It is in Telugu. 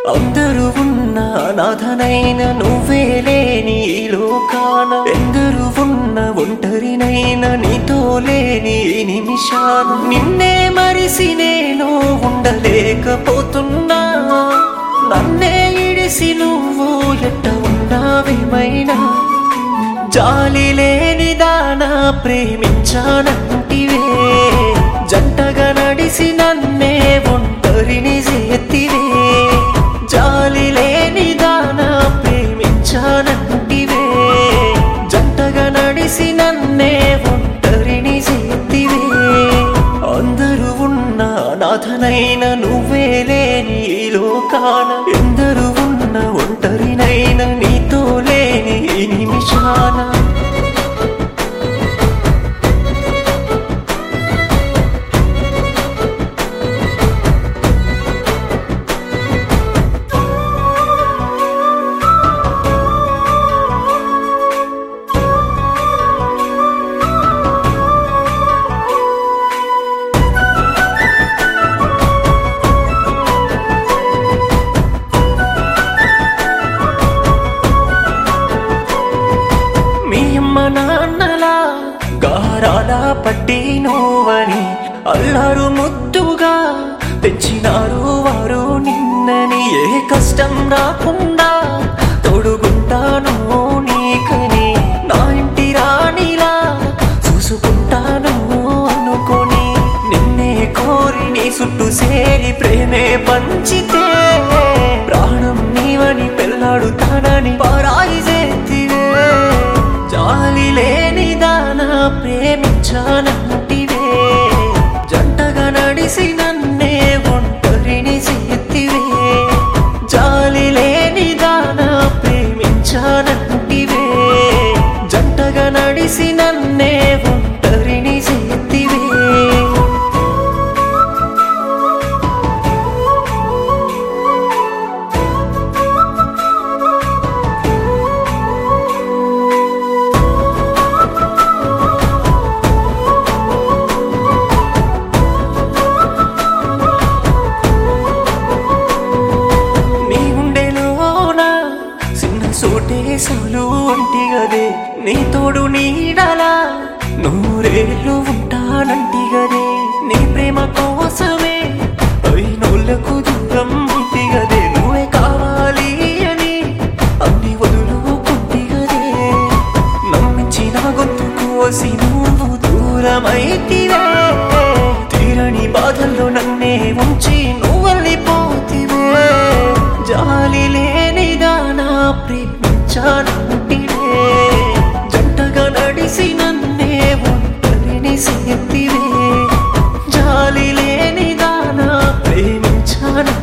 అందరూ ఉన్న అనాథనైన నువ్వే లేని ఈ లోకాన ఎందరూ ఉన్న ఒంటరినైన నీతో లేని ఈ నిమిషాన నిన్నే మరిసి నేను ఉండలేకపోతున్నా నన్నే ఇడిసి నువ్వు ఎట్ట ఉన్నావేమైనా జాలి లేని దానా ప్రేమించానంటివే జంటగా నడిసి నన్నే ఒంటరిని చేతివే జాలి లేని దానా ప్రేమించానంటివే జంటగా నడిసి నన్నే ఒంటరిని చేతివే అందరూ ఉన్న అనాథనైన నువ్వే లేని ఈ లోకాన ఎందరూ ఉన్న ఒంటరినైన నీతో లేని ఈ నిమిషాన మీ అమ్మ నాన్నలా గారాల పట్టి నోవని అల్లారు ముద్దుగా తెచ్చినారు వారు నిన్నని ఏ కష్టం రాకుండా తోడుకుంటాను నీకని నా ఇంటి రాణిలా చూసుకుంటాను అనుకొని నిన్నే కోరి నీ చుట్టూ సేరి ప్రేమే పంచితే ప్రాణం నీవని పెళ్ళాడుతానని పరాయి చేతివే జాలి లేని దానా ప్రేమించానంటివే జంటగా నడిసి నన్నే ఒంటరిని చేతివే జాలి లేని దానా ప్రేమించానంటివే జంటగా నడిసి నన్నే ఒంటరిని చేతివే నీ గుండెలోన చిన్న సోటేసాలు అంటి గదే నీ తోడు నీడలా నూరేళ్ళు ఉంటానంటి గదే నీ ప్రేమ కోసమే అయినోళ్ళకు దూరం ఉంటి గదే నువ్వే కావాలి అని అన్ని వదులుకుంటి గదే నమ్మించిన గొంతు కోసి నువ్వు దూరమైతివే తీరని బాధల్లో నన్నే ఉంచి నువ్వు వెళ్ళిపోతివే జాలి లేని దానా ప్రేమించానంటివే జంటగా నడిసి నన్నే ఒంటరిని చేతివే జాలి లేని దానా ప్రేమించానంటివే